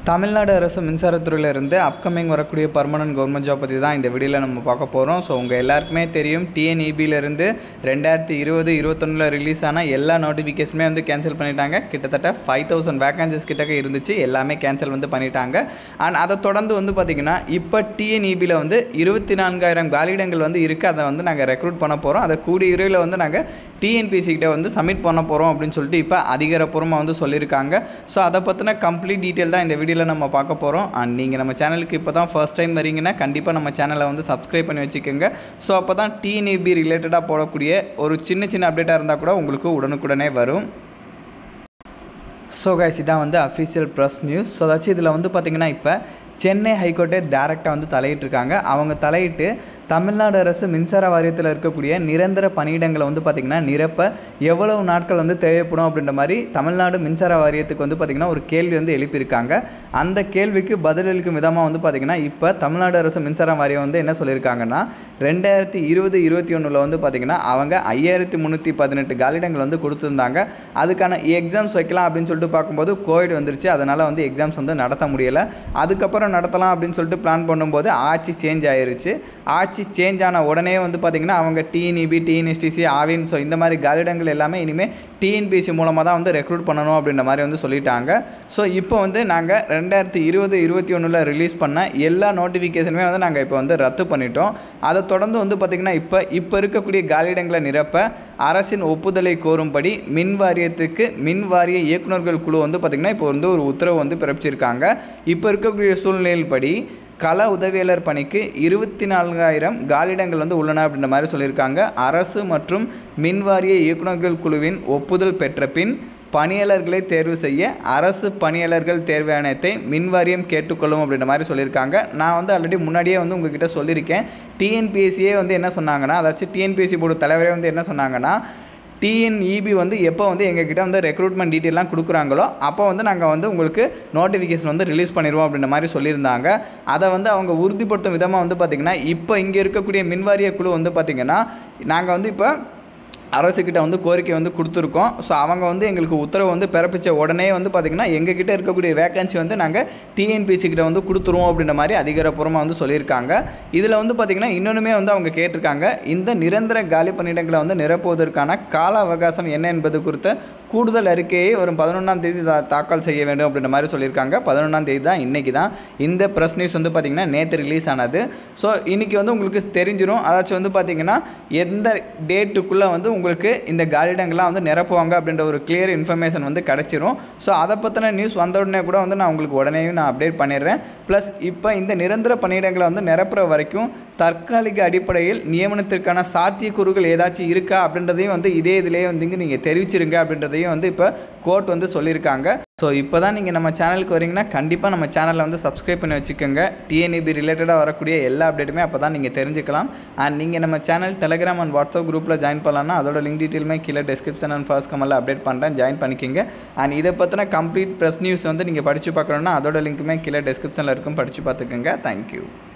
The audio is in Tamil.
தமிழ்நாடு அரசு மின்சாரத்துறையிலிருந்து அப்கமிங் வரக்கூடிய பர்மனன்ட் கவர்மெண்ட் ஜாப் பற்றி தான் இந்த வீடியோவில் நம்ம பார்க்க போகிறோம் ஸோ உங்கள் எல்லாருக்குமே தெரியும் டிஎன்இபியிலேருந்து ரெண்டாயிரத்தி இருபது இருபத்தொன்னில் ரிலீஸ் ஆன எல்லா நோட்டிஃபிகேஷனுமே வந்து கேன்சல் பண்ணிட்டாங்க கிட்டத்தட்ட ஃபைவ் தௌசண்ட் வேகன்சிஸ் கிட்டக்க இருந்துச்சு எல்லாமே கேன்சல் வந்து பண்ணிட்டாங்க அண்ட் அதை தொடர்ந்து வந்து பார்த்திங்கன்னா இப்போ டிஎன்இபியில் வந்து இருபத்தி நான்காயிரம் காலியிடங்கள் வந்து இருக்குது அதை வந்து நாங்கள் ரெக்ரூட் பண்ண போகிறோம் அதை கூடிய விரைவில் வந்து நாங்கள் டிஎன்பிசி கிட்ட வந்து சப்மிட் பண்ண போகிறோம் அப்படின்னு சொல்லிட்டு இப்போ அதிகாரப்பூர்வமாக வந்து சொல்லியிருக்காங்க ஸோ அதை பற்றின கம்ப்ளீட் டீட்டெயில் தான் இந்த வீடியோவில் நம்ம பார்க்க போகிறோம் அண்ட் நீங்கள் நம்ம சேனலுக்கு இப்போ தான் ஃபர்ஸ்ட் டைம் வரீங்கன்னா கண்டிப்பாக நம்ம சேனலை வந்து சப்ஸ்கிரைப் பண்ணி வச்சுக்கோங்க ஸோ அப்போ தான் டிஎன்இபி ரிலேட்டடாக போடக்கூடிய ஒரு சின்ன சின்ன அப்டேட்டாக இருந்தால் கூட உங்களுக்கு உடனுக்குடனே வரும் ஸோ கைஸ் இதான் வந்து அஃபீஷியல் ப்ரெஸ் நியூஸ் ஸோ அதாச்சும் இதில் வந்து பார்த்திங்கன்னா இப்போ சென்னை ஹைகோர்ட்டே டேரெக்டாக வந்து தலையிட்டிருக்காங்க அவங்க தலையிட்டு தமிழ்நாடு அரசு மின்சார வாரியத்தில் இருக்கக்கூடிய நிரந்தர பணியிடங்களை வந்து பார்த்திங்கன்னா நிரப்ப எவ்வளவு நாட்கள் வந்து தேவைப்படும் அப்படின்ற மாதிரி தமிழ்நாடு மின்சார வாரியத்துக்கு வந்து பார்த்திங்கன்னா ஒரு கேள்வி வந்து எழுப்பியிருக்காங்க அந்த கேள்விக்கு பதிலளிக்கும் விதமாக வந்து பார்த்திங்கன்னா இப்போ தமிழ்நாடு அரசு மின்சார வாரியம் வந்து என்ன சொல்லியிருக்காங்கன்னா ரெண்டாயிரத்தி இருபது இருபத்தி ஒன்றில் வந்து பார்த்திங்கன்னா அவங்க ஐயாயிரத்தி முந்நூற்றி பதினெட்டு காலிடங்கள் வந்து கொடுத்துருந்தாங்க அதுக்கான எக்ஸாம்ஸ் வைக்கலாம் அப்படின்னு சொல்லிட்டு பார்க்கும்போது கோவிட் வந்துருச்சு அதனால் வந்து எக்ஸாம்ஸ் வந்து நடத்த முடியலை அதுக்கப்புறம் நடத்தலாம் அப்படின்னு சொல்லிட்டு பிளான் பண்ணும்போது ஆட்சி சேஞ்ச் ஆயிருச்சு ஆட்சி சேஞ்ச் ஆன உடனே வந்து பார்த்திங்கன்னா அவங்க டிஎன்இபி டிஎன்எஸ்டிசி ஆவின் ஸோ இந்த மாதிரி காலிடங்கள் எல்லாமே இனிமேல் டிஎன்பிசி மூலமாக தான் வந்து ரெக்ரூட் பண்ணணும் அப்படின்ற மாதிரி வந்து சொல்லிட்டாங்க ஸோ இப்போ வந்து நாங்கள் ரெண்டாயிரத்தி இருபது இருபத்தி ஒன்றில் ரிலீஸ் பண்ண எல்லா நோட்டிஃபிகேஷனுமே வந்து நாங்கள் இப்போ வந்து ரத்து பண்ணிட்டோம் அதை தொடர்ந்து வந்து பார்த்திங்கன்னா இப்போ இப்போ இருக்கக்கூடிய காலியிடங்களை நிரப்ப அரசின் ஒப்புதலை கோரும்படி மின் வாரியத்துக்கு மின் வாரிய இயக்குநர்கள் குழு வந்து பார்த்திங்கன்னா இப்போ வந்து ஒரு உத்தரவு வந்து பிறப்பிச்சிருக்காங்க இப்போ இருக்கக்கூடிய சூழ்நிலையில் படி கள உதவியாளர் பணிக்கு இருபத்தி நான்காயிரம் காலிடங்கள் வந்து உள்ளன அப்படின்ற மாதிரி சொல்லியிருக்காங்க அரசு மற்றும் மின்வாரிய இயக்குநர்கள் குழுவின் ஒப்புதல் பெற்ற பின் பணியாளர்களை தேர்வு செய்ய அரசு பணியாளர்கள் தேர்வாணையத்தை மின்வாரியம் கேட்டுக்கொள்ளும் அப்படின்ற மாதிரி சொல்லியிருக்காங்க நான் வந்து ஆல்ரெடி முன்னாடியே வந்து உங்ககிட்ட சொல்லியிருக்கேன் டிஎன்பிஎஸ்சியே வந்து என்ன சொன்னாங்கன்னா அதாச்சும் டிஎன்பிஎஸ்சி போர்டு தலைவரே வந்து என்ன சொன்னாங்கன்னா டிஎன்இபி வந்து எப்போ வந்து எங்ககிட்ட வந்து ரெக்ரூட்மெண்ட் டீட்டெயிலாம் கொடுக்குறாங்களோ அப்போ வந்து நாங்கள் வந்து உங்களுக்கு நோட்டிஃபிகேஷன் வந்து ரிலீஸ் பண்ணிடுவோம் அப்படின்ற மாதிரி சொல்லியிருந்தாங்க அதை வந்து அவங்க உறுதிப்படுத்தும் விதமாக வந்து பார்த்திங்கன்னா இப்போ இங்கே இருக்கக்கூடிய மின்வாரிய குழு வந்து பார்த்திங்கன்னா நாங்கள் வந்து இப்போ அரசுக்கிட்ட வந்து கோரிக்கை வந்து கொடுத்துருக்கோம் ஸோ அவங்க வந்து எங்களுக்கு உத்தரவு வந்து பிறப்பித்த உடனே வந்து பார்த்திங்கன்னா எங்ககிட்ட இருக்கக்கூடிய வேகன்சி வந்து நாங்கள் டிஎன்பிசி கிட்ட வந்து கொடுத்துருவோம் அப்படின்ற மாதிரி அதிகாரப்பூர்வமாக வந்து சொல்லியிருக்காங்க இதில் வந்து பார்த்திங்கன்னா இன்னொன்றுமே வந்து அவங்க கேட்டிருக்காங்க இந்த நிரந்தர காலி பணியிடங்களை வந்து நிரப்புவதற்கான கால அவகாசம் என்ன என்பது குறித்த கூடுதல் அறிக்கையை வரும் பதினொன்றாம் தேதி தா தாக்கல் செய்ய வேண்டும் அப்படின்ற மாதிரி சொல்லியிருக்காங்க பதினொன்றாம் தேதி தான் இன்றைக்கி தான் இந்த ப்ரெஸ் நியூஸ் வந்து பார்த்திங்கன்னா நேற்று ரிலீஸ் ஆனது ஸோ இன்றைக்கி வந்து உங்களுக்கு தெரிஞ்சிடும் அதாச்சும் வந்து பார்த்திங்கன்னா எந்த டேட்டுக்குள்ளே வந்து உங்களுக்கு இந்த காலிடங்கள்லாம் வந்து நிரப்புவாங்க அப்படின்ற ஒரு கிளியர் இன்ஃபர்மேஷன் வந்து கிடச்சிரும் ஸோ அதை பற்றின நியூஸ் வந்த உடனே கூட வந்து நான் உங்களுக்கு உடனே நான் அப்டேட் பண்ணிடுறேன் ப்ளஸ் இப்போ இந்த நிரந்தர பணியிடங்களை வந்து நிரப்புற வரைக்கும் தற்காலிக அடிப்படையில் நியமனத்திற்கான சாத்தியக்கூறுகள் ஏதாச்சும் இருக்கா அப்படின்றதையும் வந்து இதே இதிலே வந்து நீங்கள் தெரிவிச்சிருங்க அப்படின்றதையும் வந்து இப்போ கோர்ட் வந்து சொல்லியிருக்காங்க ஸோ இப்போ தான் நீங்கள் நம்ம சேனலுக்கு வரீங்கன்னா கண்டிப்பாக நம்ம சேனலை வந்து சப்ஸ்கிரைப் பண்ணி வச்சுக்கோங்க டிஎன்இபி ரிலேட்டடாக வரக்கூடிய எல்லா அப்டேட்டுமே அப்போ தான் நீங்கள் தெரிஞ்சுக்கலாம் அண்ட் நீங்கள் நம்ம சேனல் டெலிகிராம் அண்ட் வாட்ஸ்அப் குரூப்பில் ஜாயின் பண்ணலாம்னா அதோட லிங்க் டீட்டெயிலுமே கீழே டிஸ்கிரிப்ஷன் அண்ட் ஃபர்ஸ்ட் கமெண்ட்டில் அப்டேட் பண்ணுறேன் ஜாயின் பண்ணிக்கோங்க அண்ட் இதை பற்றின கம்ப்ளீட் ப்ரெஸ் நியூஸ் வந்து நீங்கள் படித்து பார்க்கணுன்னா அதோட லிங்க்குமே கீழே டிஸ்கிரிப்ஷனில் இருக்கும் படித்து பார்த்துக்கோங்க தேங்க்யூ